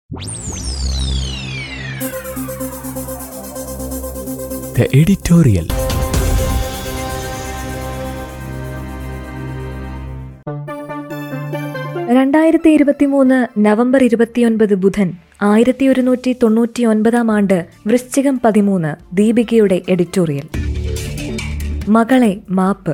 The editorial. രണ്ടായിരത്തി ഇരുപത്തിമൂന്ന് November ഇരുപത്തിയൊൻപത് ബുധൻ ആയിരത്തി ഒരുന്നൂറ്റി തൊണ്ണൂറ്റി ഒൻപതാം ആണ്ട് വൃശ്ചികം പതിമൂന്ന് ദീപികയുടെ എഡിറ്റോറിയൽ മകളെ മാപ്പ്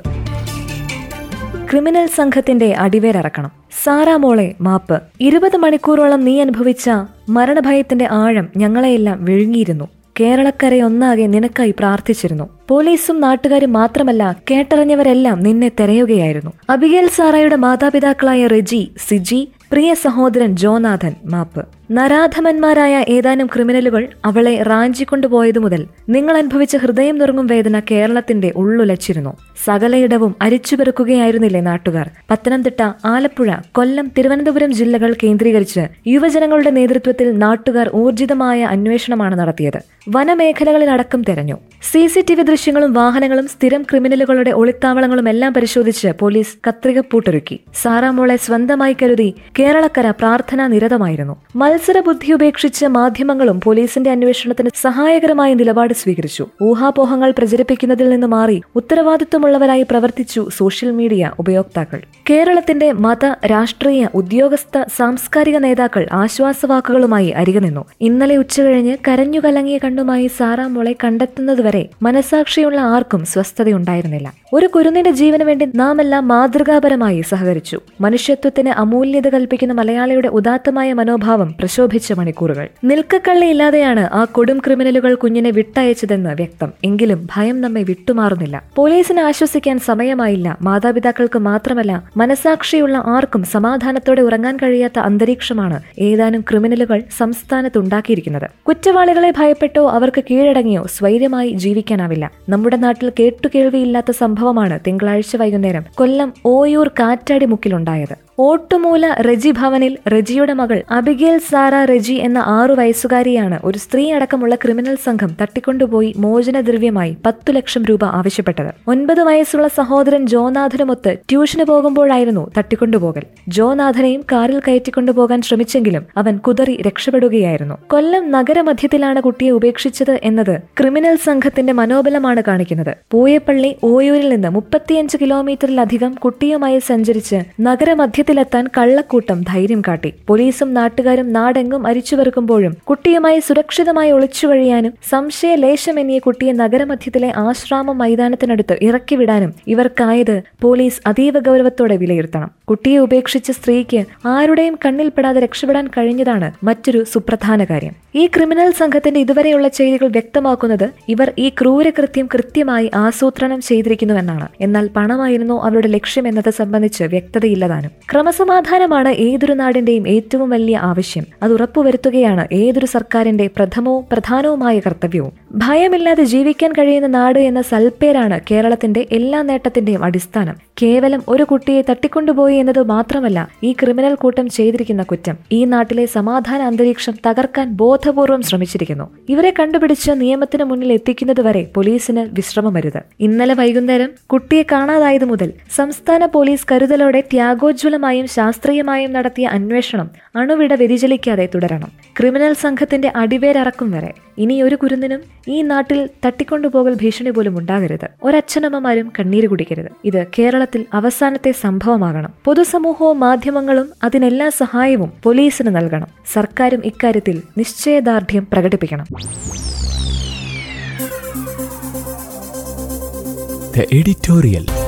ക്രിമിനൽ സംഘത്തിന്റെ അടിവേരറക്കണം സാറാ മോളെ മാപ്പ് ഇരുപത് മണിക്കൂറോളം നീ അനുഭവിച്ച മരണഭയത്തിന്റെ ആഴം ഞങ്ങളെയെല്ലാം വിഴുങ്ങിയിരുന്നു കേരളക്കരയൊന്നാകെ നിനക്കായി പ്രാർത്ഥിച്ചിരുന്നു പോലീസും നാട്ടുകാരും മാത്രമല്ല കേട്ടറിഞ്ഞവരെല്ലാം നിന്നെ തെരയുകയായിരുന്നു അബിഗേൽ സാറയുടെ മാതാപിതാക്കളായ റെജി സിജി പ്രിയ സഹോദരൻ ജോനാഥൻ മാപ്പ് നരാധമന്മാരായ ഏതാനും ക്രിമിനലുകൾ അവളെ റാഞ്ചിക്കൊണ്ടുപോയതു മുതൽ നിങ്ങൾ അനുഭവിച്ച ഹൃദയം നുറങ്ങും വേദന കേരളത്തിന്റെ ഉള്ളുലച്ചിരുന്നു സകലയിടവും അരിച്ചുപെറുക്കുകയായിരുന്നില്ലേ നാട്ടുകാർ പത്തനംതിട്ട ആലപ്പുഴ കൊല്ലം തിരുവനന്തപുരം ജില്ലകൾ കേന്ദ്രീകരിച്ച് യുവജനങ്ങളുടെ നേതൃത്വത്തിൽ നാട്ടുകാർ ഊർജിതമായ അന്വേഷണമാണ് നടത്തിയത് വനമേഖലകളിലടക്കം തെരഞ്ഞു സി സി ടി വി ദൃശ്യങ്ങളും വാഹനങ്ങളും സ്ഥിരം ക്രിമിനലുകളുടെ ഒളിത്താവളങ്ങളും എല്ലാം പരിശോധിച്ച് പോലീസ് കത്രികപ്പൂട്ടൊരുക്കി സാറാമോളെ സ്വന്തമായി കരുതി കേരളക്കര പ്രാർത്ഥനാ നിരതമായിരുന്നു മത്സര ബുദ്ധി ഉപേക്ഷിച്ച് മാധ്യമങ്ങളും പോലീസിന്റെ അന്വേഷണത്തിന് സഹായകരമായ നിലപാട് സ്വീകരിച്ചു ഊഹാപോഹങ്ങൾ പ്രചരിപ്പിക്കുന്നതിൽ നിന്ന് മാറി ഉത്തരവാദിത്വമുള്ളവരായി പ്രവർത്തിച്ചു സോഷ്യൽ മീഡിയ ഉപയോക്താക്കൾ കേരളത്തിന്റെ മത രാഷ്ട്രീയ ഉദ്യോഗസ്ഥ സാംസ്കാരിക നേതാക്കൾ ആശ്വാസവാക്കുകളുമായി അരികെ നിന്നു ഇന്നലെ ഉച്ചകഴിഞ്ഞ് കരഞ്ഞു കലങ്ങിയ കണ്ണുമായി സാറാമോളെ കണ്ടെത്തുന്നതുവരെ മനസാക്ഷിയുള്ള ആർക്കും സ്വസ്ഥതയുണ്ടായിരുന്നില്ല ഒരു കുരുന്നിന്റെ ജീവന് വേണ്ടി നാം എല്ലാം മാതൃകാപരമായി സഹകരിച്ചു മനുഷ്യത്വത്തിന് അമൂല്യത കൽപ്പിക്കുന്ന മലയാളിയുടെ ഉദാത്തമായ മനോഭാവം പ്രശോഭിച്ച മണിക്കൂറുകൾ നിൽക്കക്കള്ളിയില്ലാതെയാണ് ആ കൊടും ക്രിമിനലുകൾ കുഞ്ഞിനെ വിട്ടയച്ചതെന്ന് വ്യക്തം എങ്കിലും ഭയം നമ്മെ വിട്ടുമാറുന്നില്ല പോലീസിനെ ആശ്വസിക്കാൻ സമയമായില്ല മാതാപിതാക്കൾക്ക് മാത്രമല്ല മനസാക്ഷിയുള്ള ആർക്കും സമാധാനത്തോടെ ഉറങ്ങാൻ കഴിയാത്ത അന്തരീക്ഷമാണ് ഏതാനും ക്രിമിനലുകൾ സംസ്ഥാനത്തുണ്ടാക്കിയിരിക്കുന്നത് കുറ്റവാളികളെ ഭയപ്പെട്ടോ അവർക്ക് കീഴടങ്ങിയോ സ്വൈര്യമായി ജീവിക്കാനാവില്ല നമ്മുടെ നാട്ടിൽ കേട്ടുകേൾവിയില്ലാത്ത സംഭവമാണ് തിങ്കളാഴ്ച വൈകുന്നേരം കൊല്ലം ഓയൂർ കാറ്റാടി മുക്കിലുണ്ടായത് ഓട്ടുമൂല റെജി ഭവനിൽ റെജിയുടെ മകൾ അബിഗേൽ സാറ റെജി എന്ന ആറു വയസ്സുകാരിയാണ് ഒരു സ്ത്രീ അടക്കമുള്ള ക്രിമിനൽ സംഘം തട്ടിക്കൊണ്ടുപോയി മോചനദ്രവ്യമായി പത്തു ലക്ഷം രൂപ ആവശ്യപ്പെട്ടത് ഒൻപത് വയസ്സുള്ള സഹോദരൻ ജോനാഥനുമൊത്ത് ട്യൂഷന് പോകുമ്പോഴായിരുന്നു തട്ടിക്കൊണ്ടുപോകൽ ജോനാഥനെയും കാറിൽ കയറ്റിക്കൊണ്ടുപോകാൻ ശ്രമിച്ചെങ്കിലും അവൻ കുതറി രക്ഷപ്പെടുകയായിരുന്നു കൊല്ലം നഗരമധ്യത്തിലാണ് കുട്ടിയെ ഉപേക്ഷിച്ചത് എന്നത് ക്രിമിനൽ സംഘത്തിന്റെ മനോബലമാണ് കാണിക്കുന്നത് പൂയപ്പള്ളി ഓയൂരിൽ നിന്ന് മുപ്പത്തിയഞ്ച് കിലോമീറ്ററിലധികം കുട്ടിയുമായി സഞ്ചരിച്ച് നഗരമധ്യ മധ്യത്തിലെത്താൻ കള്ളക്കൂട്ടം ധൈര്യം കാട്ടി പോലീസും നാട്ടുകാരും നാടെങ്ങും അരിച്ചുവെറുക്കുമ്പോഴും കുട്ടിയുമായി സുരക്ഷിതമായി ഒളിച്ചു കഴിയാനും സംശയലേശമെന്നിയ കുട്ടിയെ നഗരമധ്യത്തിലെ ആശ്രാമ മൈതാനത്തിനടുത്ത് ഇറക്കിവിടാനും ഇവർക്കായത് പോലീസ് അതീവ ഗൗരവത്തോടെ വിലയിരുത്തണം കുട്ടിയെ ഉപേക്ഷിച്ച സ്ത്രീക്ക് ആരുടെയും കണ്ണിൽപ്പെടാതെ രക്ഷപ്പെടാൻ കഴിഞ്ഞതാണ് മറ്റൊരു സുപ്രധാന കാര്യം ഈ ക്രിമിനൽ സംഘത്തിന്റെ ഇതുവരെയുള്ള ചെയ്തികൾ വ്യക്തമാക്കുന്നത് ഇവർ ഈ ക്രൂരകൃത്യം കൃത്യമായി ആസൂത്രണം ചെയ്തിരിക്കുന്നുവെന്നാണ് എന്നാൽ പണമായിരുന്നോ അവരുടെ ലക്ഷ്യം എന്നത് സംബന്ധിച്ച് വ്യക്തതയില്ലതാനും ക്രമസമാധാനമാണ് ഏതൊരു നാടിന്റെയും ഏറ്റവും വലിയ ആവശ്യം അത് ഉറപ്പുവരുത്തുകയാണ് ഏതൊരു സർക്കാരിന്റെ പ്രഥമവും പ്രധാനവുമായ കർത്തവ്യവും ഭയമില്ലാതെ ജീവിക്കാൻ കഴിയുന്ന നാട് എന്ന സൽപ്പേരാണ് കേരളത്തിന്റെ എല്ലാ നേട്ടത്തിന്റെയും അടിസ്ഥാനം കേവലം ഒരു കുട്ടിയെ തട്ടിക്കൊണ്ടുപോയി എന്നത് മാത്രമല്ല ഈ ക്രിമിനൽ കൂട്ടം ചെയ്തിരിക്കുന്ന കുറ്റം ഈ നാട്ടിലെ സമാധാന അന്തരീക്ഷം തകർക്കാൻ ബോധപൂർവം ശ്രമിച്ചിരിക്കുന്നു ഇവരെ കണ്ടുപിടിച്ച് നിയമത്തിന് മുന്നിൽ എത്തിക്കുന്നതുവരെ പോലീസിന് വിശ്രമമരുത് ഇന്നലെ വൈകുന്നേരം കുട്ടിയെ കാണാതായത് മുതൽ സംസ്ഥാന പോലീസ് കരുതലോടെ ത്യാഗോജ്വലമായും ശാസ്ത്രീയമായും നടത്തിയ അന്വേഷണം അണുവിട വ്യതിചലിക്കാതെ തുടരണം ക്രിമിനൽ സംഘത്തിന്റെ അടിവേരറക്കും വരെ ഇനി ഒരു കുരുന്നിനും ഈ നാട്ടിൽ തട്ടിക്കൊണ്ടുപോകൽ ഭീഷണി പോലും ഉണ്ടാകരുത് ഒരച്ഛനമ്മമാരും കണ്ണീര് കുടിക്കരുത് ഇത് കേരളത്തിൽ അവസാനത്തെ സംഭവമാകണം പൊതുസമൂഹവും മാധ്യമങ്ങളും അതിനെല്ലാ സഹായവും പോലീസിന് നൽകണം സർക്കാരും ഇക്കാര്യത്തിൽ നിശ്ചയദാർഢ്യം പ്രകടിപ്പിക്കണം The editorial.